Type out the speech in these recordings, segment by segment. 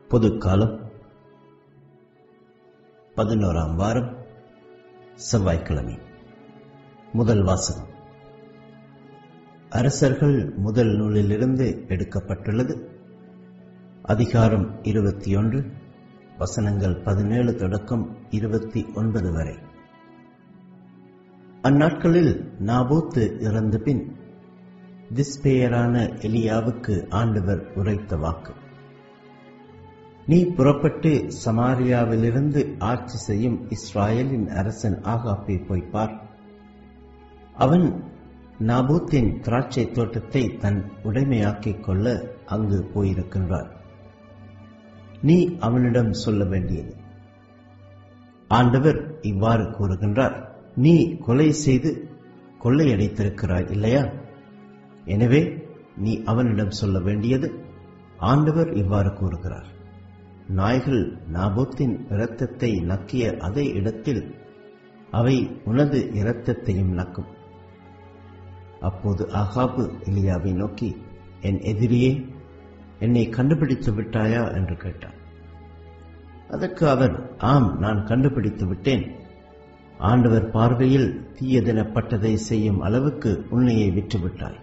பொதுக்காலம் பதினோராம் வாரம் செவ்வாய்க்கிழமை முதல் வாசகம் அரசர்கள் முதல் நூலிலிருந்து எடுக்கப்பட்டுள்ளது அதிகாரம் இருபத்தி ஒன்று வசனங்கள் பதினேழு தொடக்கம் இருபத்தி ஒன்பது வரை அந்நாட்களில் நாபோத்து இறந்த பின் திஸ்பேயரான எலியாவுக்கு ஆண்டவர் உரைத்த வாக்கு நீ புறப்பட்டு சமாரியாவிலிருந்து ஆட்சி செய்யும் இஸ்ராயலின் அரசன் ஆகாப்பை போய் பார் அவன் நாபூத்தின் திராட்சை தோட்டத்தை தன் உடைமையாக்கிக் கொள்ள அங்கு போயிருக்கின்றார் நீ அவனிடம் சொல்ல வேண்டியது ஆண்டவர் இவ்வாறு கூறுகின்றார் நீ கொலை செய்து கொள்ளையடித்திருக்கிறாய் இல்லையா எனவே நீ அவனிடம் சொல்ல வேண்டியது ஆண்டவர் இவ்வாறு கூறுகிறார் நாய்கள் நாபோத்தின் இரத்தத்தை நக்கிய அதே இடத்தில் அவை உனது இரத்தத்தையும் நக்கும் அப்போது ஆகாபு எலியாவை நோக்கி என் எதிரியே என்னை கண்டுபிடித்து விட்டாயா என்று கேட்டார் அதற்கு அவர் ஆம் நான் கண்டுபிடித்து விட்டேன் ஆண்டவர் பார்வையில் தீயதெனப்பட்டதை செய்யும் அளவுக்கு உன்னையை விற்றுவிட்டாய்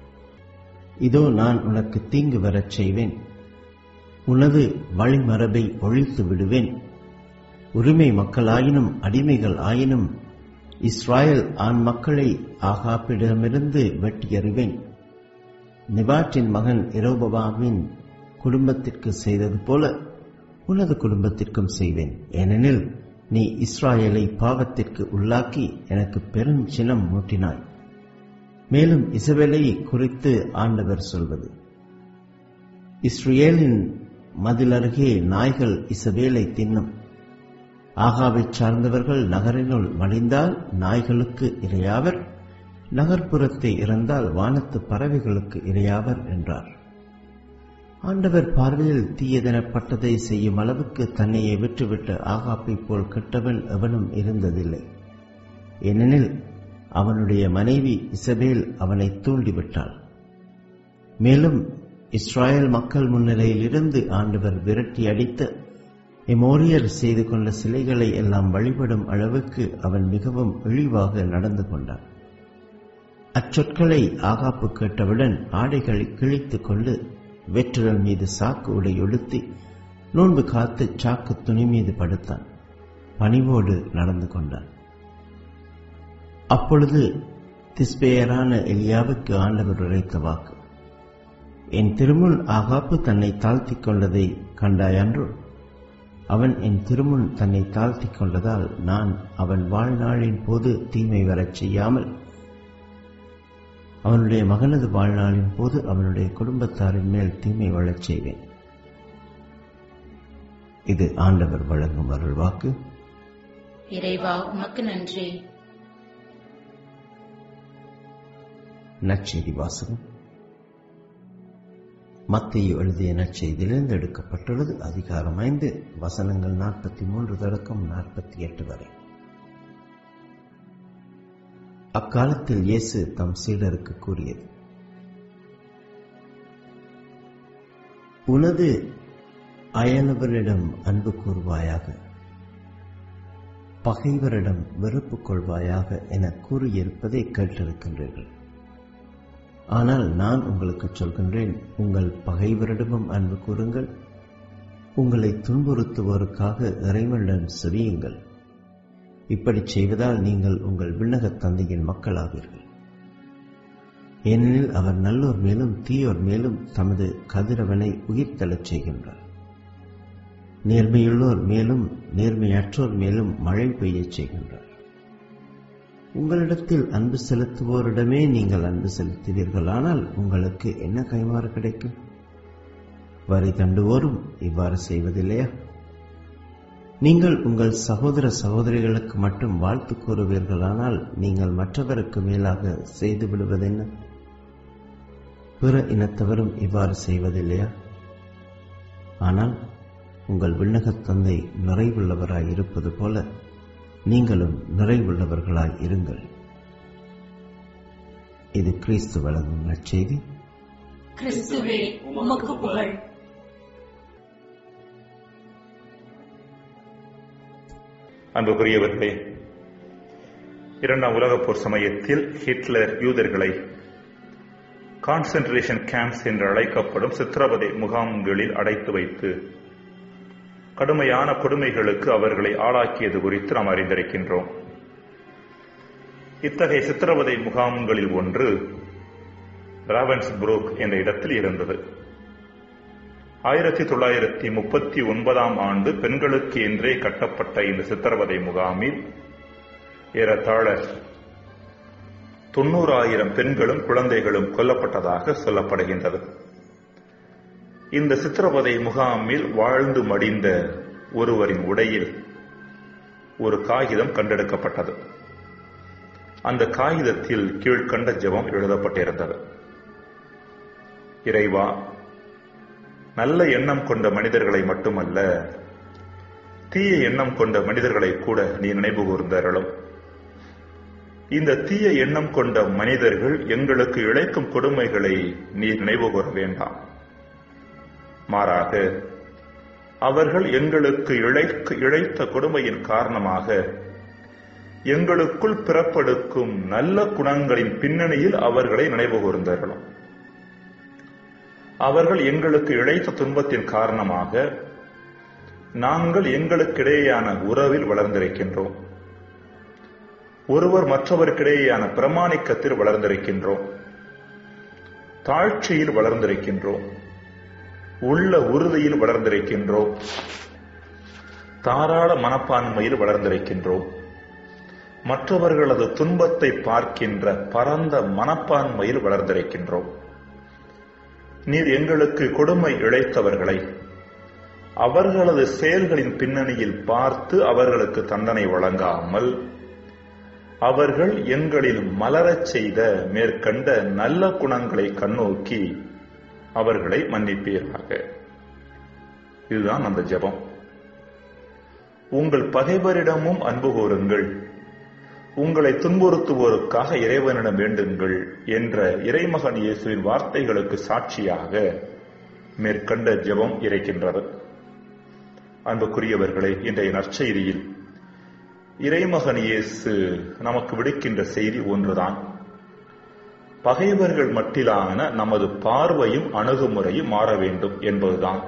இதோ நான் உனக்கு தீங்கு வரச் செய்வேன் உனது வழிமரபை ஒழித்து விடுவேன் உரிமை மக்களாயினும் அடிமைகள் ஆயினும் இஸ்ராயல் ஆண் மக்களை ஆகாப்பிடமிருந்து வெட்டியறிவேன் நிபாட்டின் மகன் இரௌபவாவின் குடும்பத்திற்கு செய்தது போல உனது குடும்பத்திற்கும் செய்வேன் ஏனெனில் நீ இஸ்ராயலை பாவத்திற்கு உள்ளாக்கி எனக்கு பெரும் சினம் மூட்டினாய் மேலும் இசபெலை குறித்து ஆண்டவர் சொல்வது இஸ்ரேலின் மதிலருகே நாய்கள் இசபேலை தின்னும் ஆகாவைச் சார்ந்தவர்கள் நகரினுள் மடிந்தால் நாய்களுக்கு இரையாவர் நகர்ப்புறத்தை இறந்தால் வானத்து பறவைகளுக்கு இரையாவர் என்றார் ஆண்டவர் பார்வையில் தீயதெனப்பட்டதை செய்யும் அளவுக்கு தன்னையே விட்டுவிட்ட ஆகாப்பை போல் கெட்டவன் எவனும் இருந்ததில்லை ஏனெனில் அவனுடைய மனைவி இசபேல் அவனை தூண்டிவிட்டாள் மேலும் இஸ்ராயல் மக்கள் முன்னிலையில் இருந்து ஆண்டவர் விரட்டி அடித்த எமோரியர் செய்து கொண்ட சிலைகளை எல்லாம் வழிபடும் அளவுக்கு அவன் மிகவும் இழிவாக நடந்து கொண்டான் அச்சொற்களை ஆகாப்பு கேட்டவுடன் ஆடைகளை கிழித்துக் கொண்டு வெற்றுடல் மீது சாக்கு உடை ஒடுத்தி நோன்பு காத்து சாக்கு துணி மீது படுத்தான் பணிவோடு நடந்து கொண்டான் அப்பொழுது திஸ்பேயரான எலியாவுக்கு ஆண்டவர் உரைத்த வாக்கு என் திருமுன் ஆகாப்பு தன்னை தாழ்த்திக் கொண்டதை கண்டாயன்றோ அவன் என் திருமுன் தன்னை தாழ்த்திக் கொண்டதால் நான் அவன் வாழ்நாளின் போது தீமை வரச் செய்யாமல் அவனுடைய மகனது வாழ்நாளின் போது அவனுடைய குடும்பத்தாரின் மேல் தீமை வளச் செய்வேன் இது ஆண்டவர் வழங்கும் அருள்வாக்கு இறைவா உமக்கு நன்றி நற்செய்தி வாசகம் மத்திய எழுதிய நற்செய்தியிலிருந்து எடுக்கப்பட்டுள்ளது அதிகாரம் ஐந்து வசனங்கள் நாற்பத்தி மூன்று தொடக்கம் நாற்பத்தி எட்டு வரை அக்காலத்தில் இயேசு தம் சீடருக்கு கூறியது உனது அயலவரிடம் அன்பு கூறுவாயாக பகைவரிடம் வெறுப்பு கொள்வாயாக என கூறியிருப்பதை கேட்டிருக்கின்றீர்கள் ஆனால் நான் உங்களுக்கு சொல்கின்றேன் உங்கள் பகைவரிடமும் அன்பு கூறுங்கள் உங்களை துன்புறுத்துவோருக்காக இறைவனிடம் செவியுங்கள் இப்படி செய்வதால் நீங்கள் உங்கள் விண்ணகத் தந்தையின் மக்களாவீர்கள் ஏனெனில் அவர் நல்லோர் மேலும் தீயோர் மேலும் தமது கதிரவனை உயிர்த்தெழச் செய்கின்றார் நேர்மையுள்ளோர் மேலும் நேர்மையற்றோர் மேலும் மழை பெய்யச் செய்கின்றார் உங்களிடத்தில் அன்பு செலுத்துவோரிடமே நீங்கள் அன்பு செலுத்துவீர்களானால் உங்களுக்கு என்ன கைமாறு கிடைக்கும் வரி தண்டுவோரும் இவ்வாறு செய்வதில்லையா நீங்கள் உங்கள் சகோதர சகோதரிகளுக்கு மட்டும் வாழ்த்து கூறுவீர்களானால் நீங்கள் மற்றவருக்கு மேலாக செய்து விடுவதென்ன பிற இனத்தவரும் இவ்வாறு செய்வதில்லையா ஆனால் உங்கள் விண்ணகத் தந்தை நிறைவுள்ளவராய் இருப்பது போல நீங்களும் நிறைவுள்ளவர்களாய் இருங்கள் இது கிறிஸ்து வழங்கும் நற்செய்தி கிறிஸ்துவே உமக்கு புகழ் அன்புக்குரியவர்களே இரண்டாம் உலகப் போர் சமயத்தில் ஹிட்லர் யூதர்களை கான்சென்ட்ரேஷன் கேம்ப்ஸ் என்று அழைக்கப்படும் சித்திரவதை முகாம்களில் அடைத்து வைத்து கடுமையான கொடுமைகளுக்கு அவர்களை ஆளாக்கியது குறித்து நாம் அறிந்திருக்கின்றோம் இத்தகைய சித்திரவதை முகாம்களில் ஒன்று ராவன்ஸ்புரோக் என்ற இடத்தில் இருந்தது ஆயிரத்தி தொள்ளாயிரத்தி முப்பத்தி ஒன்பதாம் ஆண்டு பெண்களுக்கு என்றே கட்டப்பட்ட இந்த சித்திரவதை முகாமில் ஏறத்தாழ தொண்ணூறாயிரம் பெண்களும் குழந்தைகளும் கொல்லப்பட்டதாக சொல்லப்படுகின்றது இந்த சித்திரவதை முகாமில் வாழ்ந்து மடிந்த ஒருவரின் உடையில் ஒரு காகிதம் கண்டெடுக்கப்பட்டது அந்த காகிதத்தில் கீழ்கண்ட ஜெபம் எழுதப்பட்டிருந்தது இறைவா நல்ல எண்ணம் கொண்ட மனிதர்களை மட்டுமல்ல தீய எண்ணம் கொண்ட மனிதர்களை கூட நீ நினைவு கூர்ந்தருளும் இந்த தீய எண்ணம் கொண்ட மனிதர்கள் எங்களுக்கு இழைக்கும் கொடுமைகளை நீ நினைவு கூற வேண்டாம் மாறாக அவர்கள் எங்களுக்கு இழைக்க இழைத்த கொடுமையின் காரணமாக எங்களுக்குள் பிறப்பெடுக்கும் நல்ல குணங்களின் பின்னணியில் அவர்களை நினைவு கூர்ந்தார்களும் அவர்கள் எங்களுக்கு இழைத்த துன்பத்தின் காரணமாக நாங்கள் எங்களுக்கிடையேயான உறவில் வளர்ந்திருக்கின்றோம் ஒருவர் மற்றவருக்கிடையேயான பிரமாணிக்கத்தில் வளர்ந்திருக்கின்றோம் தாழ்ச்சியில் வளர்ந்திருக்கின்றோம் உள்ள உறுதியில் வளர்ந்திருக்கின்றோம் தாராள மனப்பான்மையில் வளர்ந்திருக்கின்றோம் மற்றவர்களது துன்பத்தை பார்க்கின்ற பரந்த மனப்பான்மையில் வளர்ந்திருக்கின்றோம் நீர் எங்களுக்கு கொடுமை இழைத்தவர்களை அவர்களது செயல்களின் பின்னணியில் பார்த்து அவர்களுக்கு தண்டனை வழங்காமல் அவர்கள் எங்களில் மலரச் செய்த மேற்கண்ட நல்ல குணங்களை கண்ணோக்கி அவர்களை மன்னிப்பீராக இதுதான் அந்த ஜெபம் உங்கள் பகைவரிடமும் அன்பு கூறுங்கள் உங்களை துன்புறுத்துவோருக்காக இறைவனிடம் வேண்டுங்கள் என்ற இறைமகன் இயேசுவின் வார்த்தைகளுக்கு சாட்சியாக மேற்கண்ட ஜெபம் இறைக்கின்றது அன்புக்குரியவர்களே இன்றைய நற்செய்தியில் இறைமகன் இயேசு நமக்கு விடுக்கின்ற செய்தி ஒன்றுதான் பகைவர்கள் மட்டிலான நமது பார்வையும் அணுகுமுறையும் மாற வேண்டும் என்பதுதான்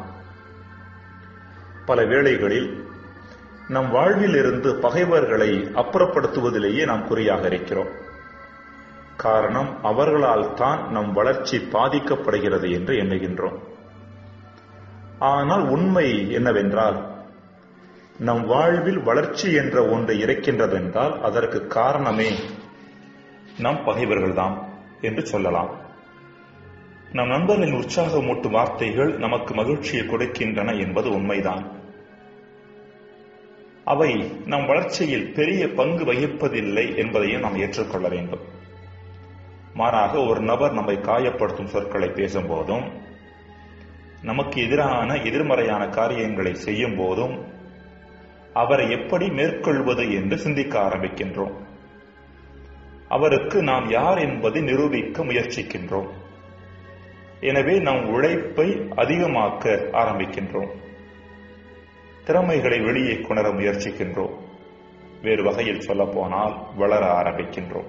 பல வேளைகளில் நம் வாழ்வில் இருந்து பகைவர்களை அப்புறப்படுத்துவதிலேயே நாம் குறியாக இருக்கிறோம் காரணம் அவர்களால் தான் நம் வளர்ச்சி பாதிக்கப்படுகிறது என்று எண்ணுகின்றோம் ஆனால் உண்மை என்னவென்றால் நம் வாழ்வில் வளர்ச்சி என்ற ஒன்று இருக்கின்றதென்றால் அதற்கு காரணமே நம் பகைவர்கள்தான் என்று சொல்லலாம் நம் நண்பர்களின் உற்சாகமூட்டும் வார்த்தைகள் நமக்கு மகிழ்ச்சியை கொடுக்கின்றன என்பது உண்மைதான் அவை நம் வளர்ச்சியில் பெரிய பங்கு வகிப்பதில்லை என்பதையும் நாம் ஏற்றுக்கொள்ள வேண்டும் மாறாக ஒரு நபர் நம்மை காயப்படுத்தும் சொற்களை பேசும்போதும் நமக்கு எதிரான எதிர்மறையான காரியங்களை செய்யும் போதும் அவரை எப்படி மேற்கொள்வது என்று சிந்திக்க ஆரம்பிக்கின்றோம் அவருக்கு நாம் யார் என்பதை நிரூபிக்க முயற்சிக்கின்றோம் எனவே நம் உழைப்பை அதிகமாக்க ஆரம்பிக்கின்றோம் திறமைகளை வெளியே கொணர முயற்சிக்கின்றோம் வேறு வகையில் சொல்ல போனால் வளர ஆரம்பிக்கின்றோம்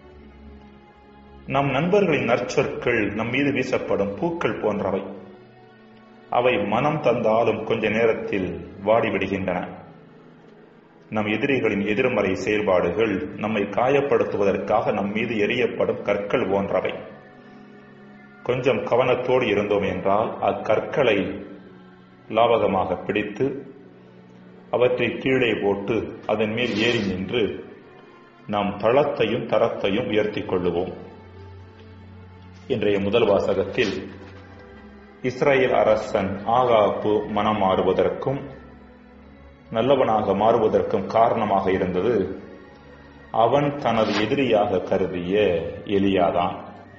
நம் நண்பர்களின் நற்சொற்கள் நம் மீது வீசப்படும் பூக்கள் போன்றவை அவை மனம் தந்தாலும் கொஞ்ச நேரத்தில் வாடிவிடுகின்றன நம் எதிரிகளின் எதிர்மறை செயல்பாடுகள் நம்மை காயப்படுத்துவதற்காக நம் மீது எரியப்படும் கற்கள் போன்றவை கொஞ்சம் கவனத்தோடு இருந்தோம் என்றால் அக்கற்களை லாபகமாக பிடித்து அவற்றை கீழே போட்டு அதன் மேல் ஏறி நின்று நாம் தளத்தையும் தரத்தையும் உயர்த்திக் கொள்ளுவோம் இன்றைய முதல் வாசகத்தில் இஸ்ரேல் அரசன் ஆகாப்பு மனம் மாறுவதற்கும் நல்லவனாக மாறுவதற்கும் காரணமாக இருந்தது அவன் தனது எதிரியாக கருதிய எலியாதான்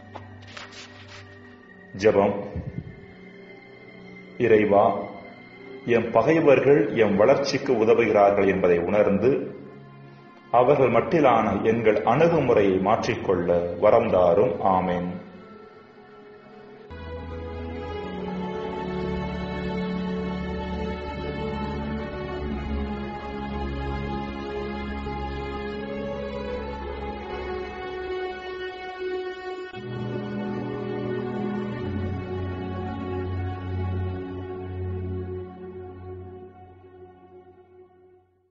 ஜெபம் இறைவா எம் பகைவர்கள் எம் வளர்ச்சிக்கு உதவுகிறார்கள் என்பதை உணர்ந்து அவர்கள் மட்டிலான எங்கள் அணுகுமுறையை மாற்றிக்கொள்ள வரந்தாரும் ஆமேன்